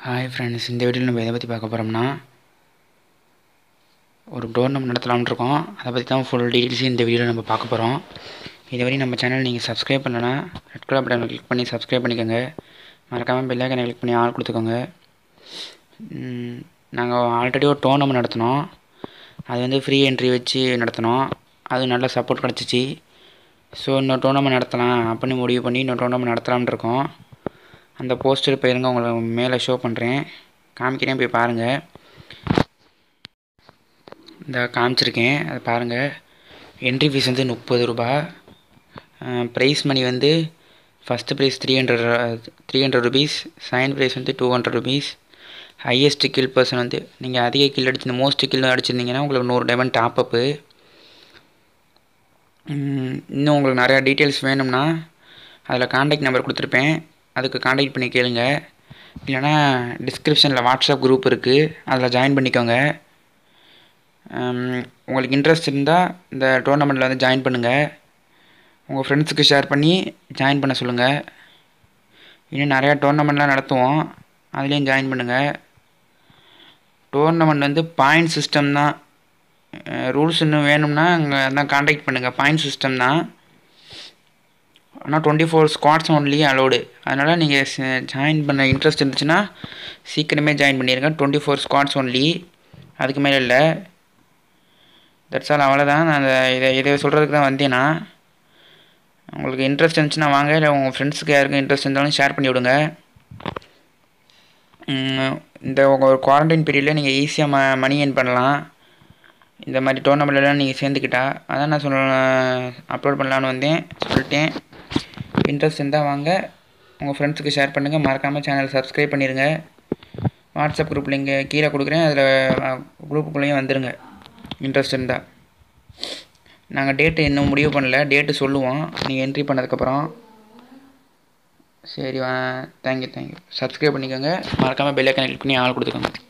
hi friends இந்த வீடியோவில் நம்ம எதை பற்றி பார்க்க போகிறோம்னா ஒரு டோர்னமெண்ட் நடத்தலாம்னு இருக்கோம் அதை பற்றி தான் ஃபுல் டீட்டெயில்ஸ் இந்த வீடியோவில் நம்ம பார்க்க போகிறோம் இதுவரை நம்ம சேனல் நீங்கள் சப்ஸ்கிரைப் பண்ணலன்னா ரெட் கலர் பட்டனை கிளிக் பண்ணி சப்ஸ்கிரைப் பண்ணிக்கோங்க மறக்காமல் பெல் ஐக்கனை கிளிக் பண்ணி ஆள் கொடுத்துக்கோங்க நாங்கள் ஆல்ரெடி ஒரு டோர்னமெண்ட் நடத்தினோம் அது வந்து ஃப்ரீ என்ட்ரி வச்சு நடத்தினோம் அது நல்ல சப்போர்ட் கிடச்சிச்சு ஸோ இன்னொரு டோர்னமெண்ட் நடத்தலாம் அப்படின்னு முடிவு பண்ணி இன்னொரு டோர்னமெண்ட் நடத்தலாம்னு இருக்கோம் அந்த போஸ்டர் போயிருங்க உங்களை மேலே ஷோ பண்ணுறேன் காமிக்கிறேன் போய் பாருங்கள் இந்த காமிச்சிருக்கேன் அதை பாருங்கள் என்ட்ரி ஃபீஸ் வந்து முப்பது ரூபா ப்ரைஸ் மணி வந்து first prize three hundred three hundred rupees second prize வந்து two hundred rupees highest kill person வந்து நீங்கள் அதிக கில் அடிச்சு மோஸ்ட் கில் அடிச்சிருந்தீங்கன்னா உங்களுக்கு நூறு டைமண்ட் டாப்அப்பு இன்னும் உங்களுக்கு நிறையா டீட்டெயில்ஸ் வேணும்னா அதில் காண்டாக்ட் நம்பர் கொடுத்துருப்பேன் அதுக்கு காண்டாக்ட் பண்ணி கேளுங்க இல்லைனா டிஸ்கிரிப்ஷனில் வாட்ஸ்அப் குரூப் இருக்குது அதில் ஜாயின் பண்ணிக்கோங்க உங்களுக்கு இன்ட்ரெஸ்ட் இருந்தால் இந்த டோர்னமெண்ட்டில் வந்து ஜாயின் பண்ணுங்கள் உங்கள் ஃப்ரெண்ட்ஸுக்கு ஷேர் பண்ணி ஜாயின் பண்ண சொல்லுங்கள் இன்னும் நிறையா டோர்னமெண்ட்லாம் நடத்துவோம் அதுலேயும் ஜாயின் பண்ணுங்கள் டோர்னமெண்ட் வந்து பாயிண்ட் சிஸ்டம் தான் ரூல்ஸ் இன்னும் வேணும்னா அங்கே தான் காண்டாக்ட் பண்ணுங்கள் பாயிண்ட் சிஸ்டம் தான் ஆனால் twenty four squads only allowed அதனால் நீங்கள் ஜாயின் பண்ண இன்ட்ரெஸ்ட் இருந்துச்சுன்னா சீக்கிரமே ஜாயின் பண்ணிடுங்க டுவெண்ட்டி ஃபோர் ஸ்குவாட்ஸ் ஒன்லி அதுக்கு மேலே இல்லை தட்ஸ் ஆல் அவ்வளோதான் நான் இதை இதை சொல்கிறதுக்கு தான் வந்தேன்னா உங்களுக்கு இன்ட்ரெஸ்ட் இருந்துச்சுன்னா வாங்க இல்லை உங்கள் ஃப்ரெண்ட்ஸுக்கு யாருக்கும் இன்ட்ரெஸ்ட் இருந்தாலும் ஷேர் பண்ணி விடுங்க இந்த ஒரு குவாரண்டைன் பீரியடில் நீங்கள் ஈஸியாக ம மணி ஏர்ன் பண்ணலாம் இந்த மாதிரி டோர்னமெண்ட்லாம் நீங்கள் சேர்ந்துக்கிட்டா அதான் நான் சொல்ல அப்லோட் பண்ணலான்னு வந்தேன் சொல்லிட்டேன் இன்ட்ரெஸ்ட் இருந்தால் வாங்க உங்கள் ஃப்ரெண்ட்ஸுக்கு ஷேர் பண்ணுங்கள் மறக்காமல் சேனல் சப்ஸ்கிரைப் பண்ணிடுங்க வாட்ஸ்அப் குரூப்பில் இங்கே கீழே கொடுக்குறேன் அதில் குரூப்புக்குள்ளேயும் வந்துடுங்க இன்ட்ரெஸ்ட் இருந்தால் நாங்கள் டேட்டு இன்னும் முடிவு பண்ணல டேட்டு சொல்லுவோம் நீங்கள் என்ட்ரி பண்ணதுக்கப்புறம் சரி வா தேங்க்யூ தேங்க்யூ சப்ஸ்கிரைப் பண்ணிக்கோங்க மறக்காமல் பெல் ஐக்கனை கிளிக் பண்ணி ஆள் கொடுத்துக்கோங்க